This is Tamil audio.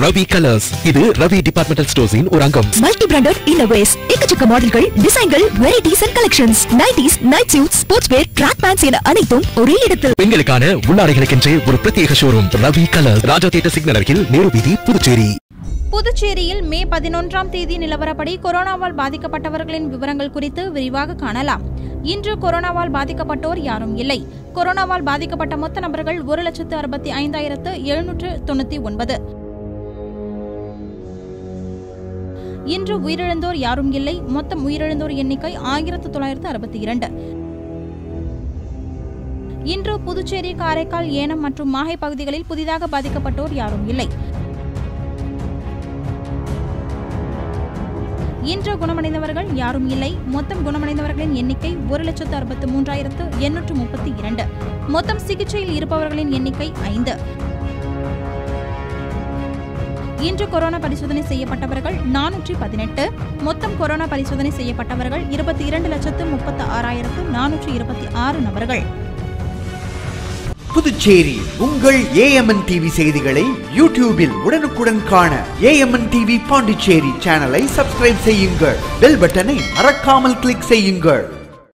ரவி கலர்ஸ் இது ரவி டிபார்ட்மெண்டல் ஸ்டோர்ஸின் ஒரு அங்கம் மல்டி பிராண்டட் இன்னோவேஸ் எக்கச்சக்க மாடல்கள் டிசைன்கள் varieties and collections nighties night suit sports wear track pants என அனைத்தும் ஒரே இடத்தில் பெண்களுக்கான உள்ளாடைகளுக்கென்றே ஒரு பிரத்யேக showroom Ravi colours Raja theatre signal அருகில் நேரு வீதி புதுச்சேரி புதுச்சேரியில் மே பதினொன்றாம் தேதி நிலவரப்படி கொரோனாவால் பாதிக்கப்பட்டவர்களின் விவரங்கள் குறித்து விரிவாக காணலாம் இன்று கொரோனாவால் பாதிக்கப்பட்டோர் யாரும் இல்லை கொரோனாவால் பாதிக்கப்பட்ட மொத்த நபர்கள் ஒரு லட்சத்து அறுபத்தி ஐந்தாயிரத்து எழுநூற்று தொண்ணூத்தி ஒன்பது இன்று உயிரிழந்தோர் யாரும் இல்லை மொத்தம் உயிரிழந்தோர் எண்ணிக்கை ஆயிரத்து தொள்ளாயிரத்து அறுபத்தி இரண்டு இன்று புதுச்சேரி காரைக்கால் ஏனம் மற்றும் மாஹே பகுதிகளில் புதிதாக பாதிக்கப்பட்டோர் யாரும் இல்லை இன்று குணமடைந்தவர்கள் யாரும் இல்லை மொத்தம் குணமடைந்தவர்களின் எண்ணிக்கை ஒரு லட்சத்து அறுபத்து மூன்றாயிரத்து எண்ணூற்று முப்பத்தி இரண்டு மொத்தம் சிகிச்சையில் இருப்பவர்களின் எண்ணிக்கை ஐந்து இன்று கொரோனா பரிசோதனை செய்யப்பட்டவர்கள் நானூற்றி பதினெட்டு மொத்தம் கொரோனா பரிசோதனை செய்யப்பட்டவர்கள் இருபத்தி இரண்டு லட்சத்து முப்பத்து ஆறாயிரத்து நானூற்று இருபத்தி ஆறு நபர்கள் புதுச்சேரி உங்கள் ஏஎம்என் டிவி செய்திகளை யூடியூபில் உடனுக்குடன் காண ஏஎம்என் டிவி பாண்டிச்சேரி சேனலை சப்ஸ்கிரைப் செய்யுங்கள் பெல் பட்டனை மறக்காமல் கிளிக் செய்யுங்கள்